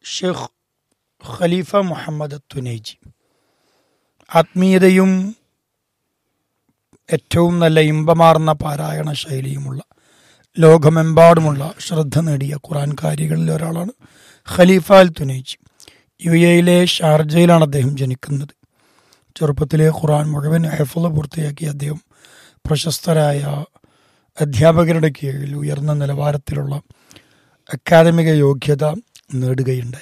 ഷെയ്ഖ് ഖലീഫ Muhammad Tunaiji ആത്മീയതയും ഏറ്റവും നല്ല ഇമ്പമാർന്ന പാരായണ ശൈലിയുമുള്ള ലോകമെമ്പാടുമുള്ള ശ്രദ്ധ നേടിയ ഖുറാൻകാരികളിൽ ഒരാളാണ് ഖലീഫ അൽ തുനൈജി യു എയിലെ ഷാർജയിലാണ് അദ്ദേഹം ജനിക്കുന്നത് ചെറുപ്പത്തിലെ ഖുറാൻ മുഴുവൻ ഹെഫുള് പൂർത്തിയാക്കിയ അദ്ദേഹം പ്രശസ്തരായ അധ്യാപകരുടെ കീഴിൽ ഉയർന്ന നിലവാരത്തിലുള്ള അക്കാദമിക യോഗ്യത നേടുകയുണ്ടായി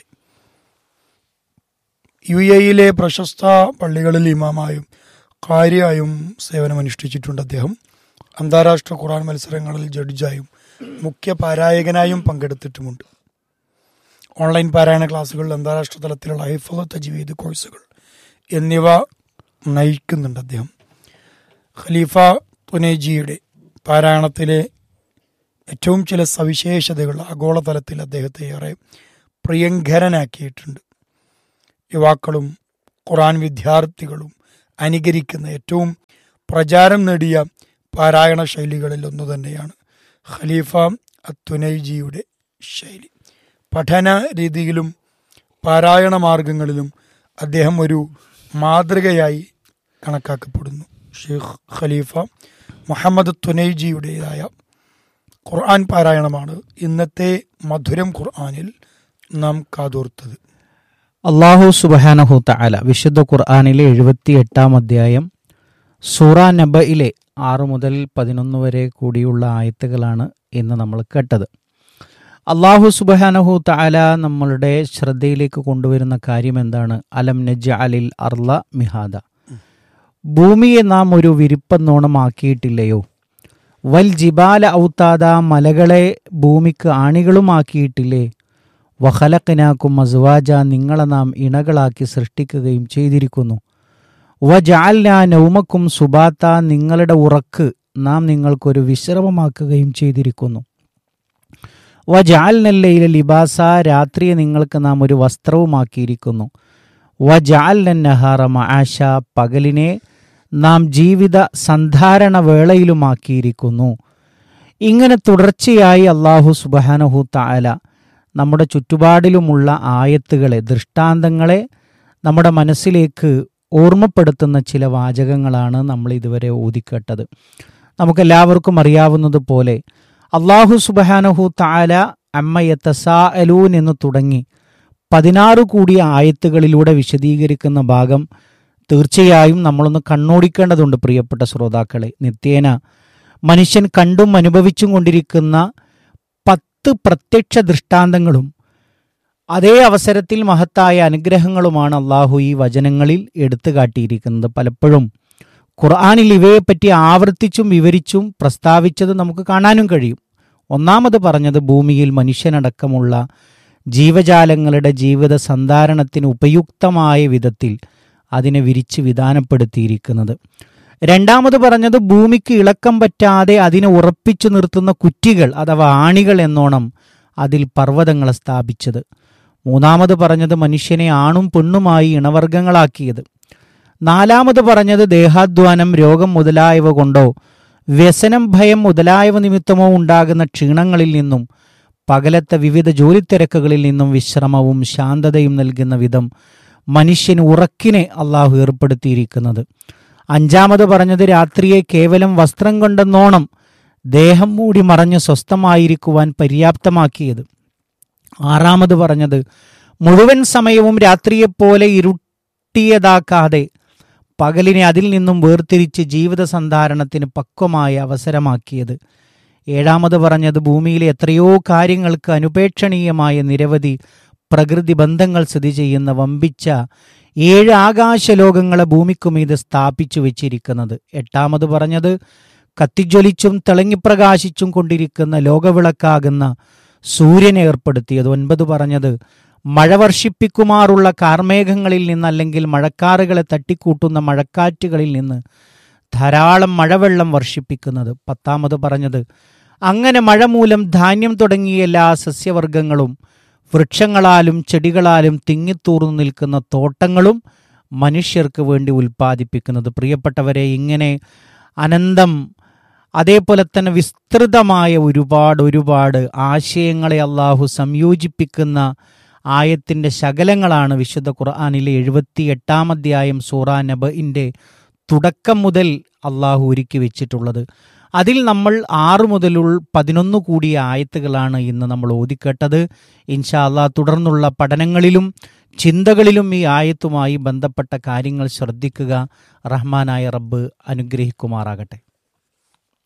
യു എയിലെ പ്രശസ്ത പള്ളികളിൽ ഇമാമായും കാര്യായും സേവനമനുഷ്ഠിച്ചിട്ടുണ്ട് അദ്ദേഹം അന്താരാഷ്ട്ര ഖുറാൻ മത്സരങ്ങളിൽ ജഡ്ജായും മുഖ്യ പാരായകനായും പങ്കെടുത്തിട്ടുമുണ്ട് ഓൺലൈൻ പാരായണ ക്ലാസ്സുകൾ അന്താരാഷ്ട്ര തലത്തിലുള്ള ഹൈഫുൾ തജ്വീദ് കോഴ്സുകൾ എന്നിവ നയിക്കുന്നുണ്ട് അദ്ദേഹം ഖലീഫ പുനേജിയുടെ പാരായണത്തിലെ ഏറ്റവും ചില സവിശേഷതകൾ ആഗോളതലത്തിൽ അദ്ദേഹത്തെ ഏറെ പ്രിയങ്കരനാക്കിയിട്ടുണ്ട് യുവാക്കളും ഖുറാൻ വിദ്യാർത്ഥികളും അനുകരിക്കുന്ന ഏറ്റവും പ്രചാരം നേടിയ പാരായണ ശൈലികളിൽ ഒന്ന് തന്നെയാണ് ഖലീഫ അത്തുനൈജിയുടെ ശൈലി പഠന രീതിയിലും പാരായണ മാർഗങ്ങളിലും അദ്ദേഹം ഒരു മാതൃകയായി കണക്കാക്കപ്പെടുന്നു ഷെയ്ഖ് ഖലീഫ മുഹമ്മദ് തുനൈജിയുടേതായ ഖുർആൻ പാരായണമാണ് ഇന്നത്തെ മധുരം ഖുർആനിൽ നാം കാതോർത്തത് അള്ളാഹു സുബഹാനഹു തആല വിശുദ്ധ ഖുർആാനിലെ എഴുപത്തി എട്ടാം അധ്യായം സൂറ നബയിലെ ആറ് മുതൽ പതിനൊന്ന് വരെ കൂടിയുള്ള ആയത്തുകളാണ് ഇന്ന് നമ്മൾ കേട്ടത് അള്ളാഹു സുബഹാനഹു തആല നമ്മളുടെ ശ്രദ്ധയിലേക്ക് കൊണ്ടുവരുന്ന കാര്യം എന്താണ് അലം നജ് അലിൽ അർല മിഹാദ ഭൂമിയെ നാം ഒരു വിരിപ്പന്നോണമാക്കിയിട്ടില്ലയോ വൽ ജിബാല ഔത്താദ മലകളെ ഭൂമിക്ക് ആണികളുമാക്കിയിട്ടില്ലേ വഹലക്കിനാക്കും മസ്വാജ നിങ്ങളെ നാം ഇണകളാക്കി സൃഷ്ടിക്കുകയും ചെയ്തിരിക്കുന്നു വജാൽന നൗമക്കും സുബാത്ത നിങ്ങളുടെ ഉറക്ക് നാം നിങ്ങൾക്കൊരു വിശ്രമമാക്കുകയും ചെയ്തിരിക്കുന്നു വജാൽനല്ലയില ലിബാസ രാത്രിയെ നിങ്ങൾക്ക് നാം ഒരു വസ്ത്രവുമാക്കിയിരിക്കുന്നു വജാൽന നഹാറ മആശ പകലിനെ നാം ജീവിത സന്ധാരണ വേളയിലുമാക്കിയിരിക്കുന്നു ഇങ്ങനെ തുടർച്ചയായി അള്ളാഹു സുബഹാനഹു താല നമ്മുടെ ചുറ്റുപാടിലുമുള്ള ആയത്തുകളെ ദൃഷ്ടാന്തങ്ങളെ നമ്മുടെ മനസ്സിലേക്ക് ഓർമ്മപ്പെടുത്തുന്ന ചില വാചകങ്ങളാണ് നമ്മൾ ഇതുവരെ ഓതിക്കേട്ടത് നമുക്കെല്ലാവർക്കും അറിയാവുന്നതുപോലെ അള്ളാഹു സുബഹാനഹു താല അമ്മയത്തസാ അലൂൻ എന്ന് തുടങ്ങി പതിനാറ് കൂടിയ ആയത്തുകളിലൂടെ വിശദീകരിക്കുന്ന ഭാഗം തീർച്ചയായും നമ്മളൊന്ന് കണ്ണോടിക്കേണ്ടതുണ്ട് പ്രിയപ്പെട്ട ശ്രോതാക്കളെ നിത്യേന മനുഷ്യൻ കണ്ടും അനുഭവിച്ചും കൊണ്ടിരിക്കുന്ന പത്ത് പ്രത്യക്ഷ ദൃഷ്ടാന്തങ്ങളും അതേ അവസരത്തിൽ മഹത്തായ അനുഗ്രഹങ്ങളുമാണ് അള്ളാഹു ഈ വചനങ്ങളിൽ എടുത്തു കാട്ടിയിരിക്കുന്നത് പലപ്പോഴും ഖുർആാനിൽ ഇവയെപ്പറ്റി ആവർത്തിച്ചും വിവരിച്ചും പ്രസ്താവിച്ചത് നമുക്ക് കാണാനും കഴിയും ഒന്നാമത് പറഞ്ഞത് ഭൂമിയിൽ മനുഷ്യനടക്കമുള്ള ജീവജാലങ്ങളുടെ ജീവിത സന്ധാരണത്തിന് ഉപയുക്തമായ വിധത്തിൽ അതിനെ വിരിച്ച് വിധാനപ്പെടുത്തിയിരിക്കുന്നത് രണ്ടാമത് പറഞ്ഞത് ഭൂമിക്ക് ഇളക്കം പറ്റാതെ അതിനെ ഉറപ്പിച്ചു നിർത്തുന്ന കുറ്റികൾ അഥവാ ആണികൾ എന്നോണം അതിൽ പർവ്വതങ്ങളെ സ്ഥാപിച്ചത് മൂന്നാമത് പറഞ്ഞത് മനുഷ്യനെ ആണും പെണ്ണുമായി ഇണവർഗങ്ങളാക്കിയത് നാലാമത് പറഞ്ഞത് ദേഹാധ്വാനം രോഗം മുതലായവ കൊണ്ടോ വ്യസനം ഭയം മുതലായവ നിമിത്തമോ ഉണ്ടാകുന്ന ക്ഷീണങ്ങളിൽ നിന്നും പകലത്തെ വിവിധ ജോലിത്തിരക്കുകളിൽ നിന്നും വിശ്രമവും ശാന്തതയും നൽകുന്ന വിധം മനുഷ്യന് ഉറക്കിനെ അള്ളാഹു ഏർപ്പെടുത്തിയിരിക്കുന്നത് അഞ്ചാമത് പറഞ്ഞത് രാത്രിയെ കേവലം വസ്ത്രം കൊണ്ടെന്നോണം ദേഹം മൂടി മറഞ്ഞ് സ്വസ്ഥമായിരിക്കുവാൻ പര്യാപ്തമാക്കിയത് ആറാമത് പറഞ്ഞത് മുഴുവൻ സമയവും രാത്രിയെപ്പോലെ ഇരുട്ടിയതാക്കാതെ പകലിനെ അതിൽ നിന്നും വേർതിരിച്ച് ജീവിത സന്ധാരണത്തിന് പക്വമായ അവസരമാക്കിയത് ഏഴാമത് പറഞ്ഞത് ഭൂമിയിലെ എത്രയോ കാര്യങ്ങൾക്ക് അനുപേക്ഷണീയമായ നിരവധി പ്രകൃതി ബന്ധങ്ങൾ സ്ഥിതി ചെയ്യുന്ന വമ്പിച്ച ഏഴ് ആകാശലോകങ്ങളെ ഭൂമിക്കുമീത് സ്ഥാപിച്ചു വെച്ചിരിക്കുന്നത് എട്ടാമത് പറഞ്ഞത് കത്തിജ്വലിച്ചും തിളങ്ങിപ്രകാശിച്ചും കൊണ്ടിരിക്കുന്ന ലോകവിളക്കാകുന്ന സൂര്യനെ ഏർപ്പെടുത്തിയത് ഒൻപത് പറഞ്ഞത് മഴ വർഷിപ്പിക്കുമാറുള്ള കാർമേഘങ്ങളിൽ നിന്ന് അല്ലെങ്കിൽ മഴക്കാറുകളെ തട്ടിക്കൂട്ടുന്ന മഴക്കാറ്റുകളിൽ നിന്ന് ധാരാളം മഴവെള്ളം വർഷിപ്പിക്കുന്നത് പത്താമത് പറഞ്ഞത് അങ്ങനെ മഴ മൂലം ധാന്യം തുടങ്ങിയ എല്ലാ സസ്യവർഗങ്ങളും വൃക്ഷങ്ങളാലും ചെടികളാലും തിങ്ങിത്തൂർന്നു നിൽക്കുന്ന തോട്ടങ്ങളും മനുഷ്യർക്ക് വേണ്ടി ഉൽപ്പാദിപ്പിക്കുന്നത് പ്രിയപ്പെട്ടവരെ ഇങ്ങനെ അനന്തം അതേപോലെ തന്നെ വിസ്തൃതമായ ഒരുപാട് ഒരുപാട് ആശയങ്ങളെ അള്ളാഹു സംയോജിപ്പിക്കുന്ന ആയത്തിൻ്റെ ശകലങ്ങളാണ് വിശുദ്ധ ഖുർആാനിലെ എഴുപത്തി എട്ടാം അധ്യായം സൂറ നബഇൻ്റെ തുടക്കം മുതൽ അള്ളാഹു ഒരുക്കി വെച്ചിട്ടുള്ളത് അതിൽ നമ്മൾ ആറ് മുതലുള്ള പതിനൊന്ന് കൂടിയ ആയത്തുകളാണ് ഇന്ന് നമ്മൾ ഓതിക്കേട്ടത് ഇൻഷാ അള്ളാഹ് തുടർന്നുള്ള പഠനങ്ങളിലും ചിന്തകളിലും ഈ ആയത്തുമായി ബന്ധപ്പെട്ട കാര്യങ്ങൾ ശ്രദ്ധിക്കുക റഹ്മാനായ റബ്ബ് അനുഗ്രഹിക്കുമാറാകട്ടെ